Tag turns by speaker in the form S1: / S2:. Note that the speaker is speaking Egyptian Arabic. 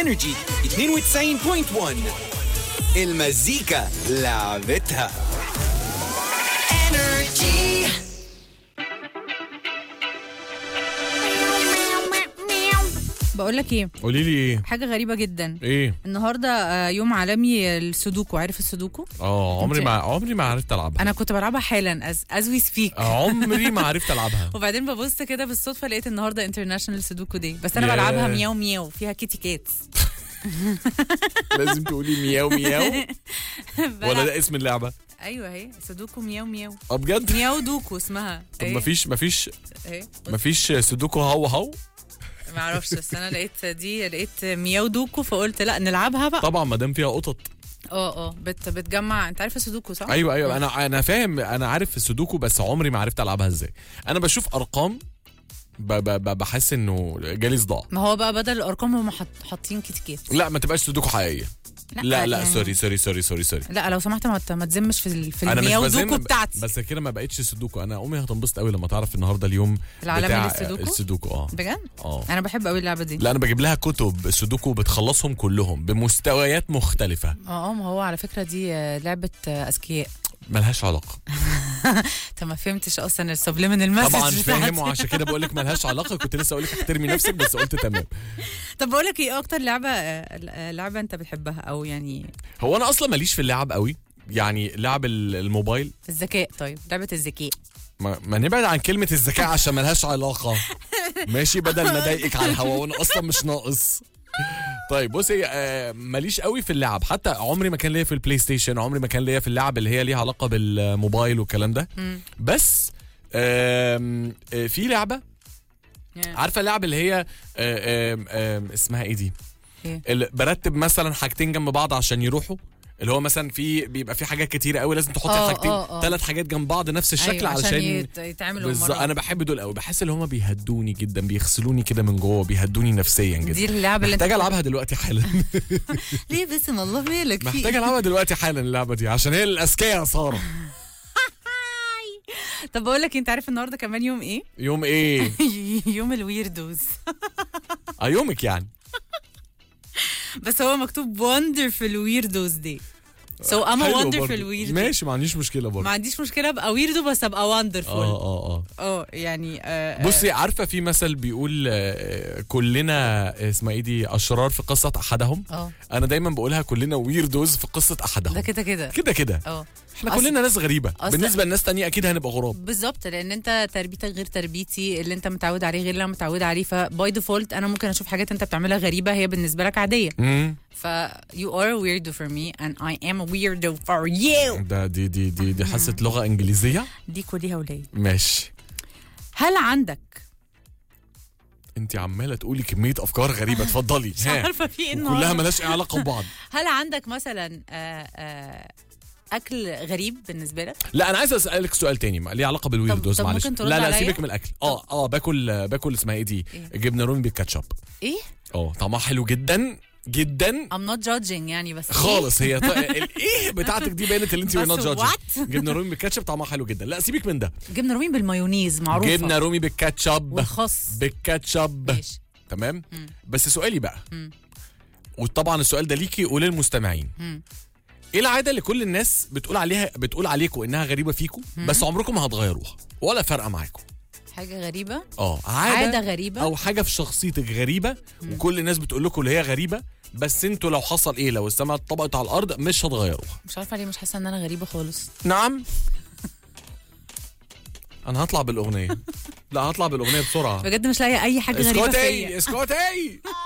S1: انرجي 92.1 المزيكا لعبتها
S2: بقول لك ايه
S3: قولي لي ايه
S2: حاجه غريبه جدا
S3: ايه
S2: النهارده آه، يوم عالمي السودوكو عارف السودوكو
S3: اه عمري
S2: انت-
S3: ما عمري ما عرفت العبها
S2: انا كنت بلعبها حالا از از وي سبيك
S3: عمري ما عرفت العبها
S2: وبعدين ببص كده بالصدفه لقيت النهارده انترناشونال سودوكو دي بس انا
S3: ياه.
S2: بلعبها مياو مياو فيها كيتي كاتس
S3: لازم تقولي مياو مياو ولا ده اسم اللعبه
S2: ايوه اهي سودوكو مياو مياو
S3: اه بجد
S2: مياو دوكو اسمها
S3: طب
S2: اهي،
S3: مفيش مفيش
S2: اهي
S3: مفيش سودوكو هو هو
S2: ما اعرفش بس انا لقيت دي لقيت مياو دوكو فقلت لا نلعبها بقى
S3: طبعا ما دام فيها قطط
S2: اه اه بت بتجمع انت عارف السودوكو صح؟
S3: ايوه ايوه انا انا فاهم انا عارف السودوكو بس عمري ما عرفت العبها ازاي انا بشوف ارقام ب- ب- ب- بحس انه جالي صداع
S2: ما هو بقى بدل الارقام هم حاط- حاطين كيتي كات
S3: لا ما تبقاش سودوكو حقيقيه لا لا
S2: يعني-
S3: سوري سوري سوري سوري سوري
S2: لا لو سمحت ما ت- ما تزمش في ال- في
S3: انا مش
S2: المياو
S3: بزم
S2: دوكو بتاعتي
S3: بس كده ما بقتش سودوكو انا امي هتنبسط قوي لما تعرف النهارده اليوم
S2: العالمي
S3: بتاع
S2: للسودوكو؟
S3: السودوكو اه
S2: بجد؟
S3: اه
S2: انا بحب قوي اللعبه دي
S3: لا انا بجيب لها كتب سودوكو بتخلصهم كلهم بمستويات مختلفه
S2: اه اه ما هو على فكره دي آه، لعبه آه، اذكياء
S3: ملهاش علاقه
S2: انت ما فهمتش اصلا السبليمينال مسج
S3: طبعا
S2: بتاعتي.
S3: فاهم وعشان كده بقول لك ملهاش علاقه كنت لسه اقول لك احترمي نفسك بس قلت تمام
S2: طب بقول لك ايه اكتر لعبه آه، آه، لعبه انت بتحبها او يعني
S3: هو انا اصلا ماليش في اللعب قوي يعني لعب ال- الموبايل
S2: الذكاء طيب لعبه الذكاء
S3: ما, ما نبعد عن كلمه الذكاء عشان ملهاش علاقه ماشي بدل ما اضايقك على الهوا وانا اصلا مش ناقص طيب بصي آه ماليش قوي في اللعب حتى عمري ما كان ليا في البلاي ستيشن عمري ما كان ليا في اللعب اللي هي ليها علاقه بالموبايل والكلام ده بس آم، آه في لعبه عارفه اللعبه اللي هي آه، آم، آم، اسمها ايه دي
S2: إيه؟
S3: اللي برتب مثلا حاجتين جنب بعض عشان يروحوا اللي هو مثلا في بيبقى في حاجات كتيره قوي لازم تحطي
S2: آه،
S3: الحاجتين
S2: آه، آه.
S3: ثلاث حاجات جنب بعض نفس الشكل
S2: أيوة عشان
S3: علشان
S2: يت- يتعملوا
S3: بالظبط
S2: مرات.
S3: انا بحب دول قوي بحس ان هم بيهدوني جدا بيغسلوني كده من جوه بيهدوني نفسيا جدا
S2: دي اللعبه اللي انت
S3: محتاج العبها دلوقتي حالا
S2: ليه بس والله مالك في
S3: محتاج
S2: إيه؟
S3: العبها دلوقتي حالا اللعبه دي عشان هي الاذكياء يا ساره
S2: طب بقول لك انت عارف النهارده كمان يوم ايه؟
S3: يوم ايه
S2: يوم الويردوز
S3: اه يومك يعني
S2: بس هو مكتوب وندرفul ويردوز دي سو ام
S3: حلو
S2: وندرفul
S3: برضه.
S2: ويردو
S3: ماشي ما عنديش مشكله
S2: ما
S3: برضه
S2: عنديش مشكله ابقى ويردو بس ابقى
S3: اه
S2: وندرفul
S3: اه اه
S2: اه يعني آه آه،
S3: بصي عارفه في مثل بيقول آه، كلنا اسمها ايه دي اشرار في قصه احدهم
S2: اه
S3: انا دايما بقولها كلنا ويردوز في قصه احدهم
S2: ده كده كده
S3: كده كده
S2: اه
S3: احنا
S2: أصل-
S3: كلنا ناس غريبه
S2: أصل-
S3: بالنسبه لناس تانية اكيد هنبقى غراب
S2: بالظبط لان انت تربيتك غير تربيتي اللي انت متعود عليه غير اللي انا متعود عليه فباي ديفولت انا ممكن اشوف حاجات انت بتعملها غريبه هي بالنسبه لك عاديه
S3: امم
S2: ف you are weirdo for me and I am a weirdo for you
S3: ده دي دي دي دي حاسه لغه انجليزيه
S2: دي كلها ولاد
S3: ماشي
S2: هل عندك
S3: انت عماله تقولي كميه افكار غريبه اتفضلي
S2: مش عارفه في ايه
S3: كلها
S2: النهارده
S3: ملهاش اي علاقه ببعض
S2: هل عندك مثلا آه آه اكل غريب بالنسبه لك
S3: لا انا عايز اسالك سؤال تاني ما ليه علاقه بالويردوز
S2: طب
S3: معلش
S2: ممكن ترد
S3: لا لا
S2: عليا؟
S3: سيبك من الاكل اه اه باكل باكل اسمها ايه دي
S2: إيه؟
S3: جبنه رومي بالكاتشب
S2: ايه
S3: اه طعمها حلو جدا جدا
S2: I'm not judging يعني بس إيه؟
S3: خالص هي ط... الايه بتاعتك دي بانت اللي انت
S2: بس
S3: نوت جادج
S2: what؟
S3: جبنه رومي بالكاتشب طعمها حلو جدا لا سيبك من ده
S2: جبنه رومي بالمايونيز معروفه
S3: جبنه رومي بالكاتشب
S2: والخس
S3: بالكاتشب
S2: ماشي
S3: تمام بس سؤالي بقى
S2: مم.
S3: وطبعا السؤال ده ليكي وللمستمعين
S2: مم.
S3: ايه العاده اللي كل الناس بتقول عليها بتقول عليكم انها غريبه فيكم بس عمركم ما هتغيروها ولا فارقه معاكم
S2: حاجه غريبه
S3: اه عاده,
S2: عاده غريبه
S3: او حاجه في شخصيتك غريبه وكل الناس بتقول لكم اللي هي غريبه بس انتوا لو حصل ايه لو السماء اتطبقت على الارض مش هتغيروها
S2: مش عارفه ليه مش حاسه ان انا غريبه خالص
S3: نعم انا هطلع بالاغنيه لا هطلع بالاغنيه بسرعه
S2: بجد مش لاقيه اي حاجه غريبه
S3: اسكتي
S2: فيا
S3: اسكتي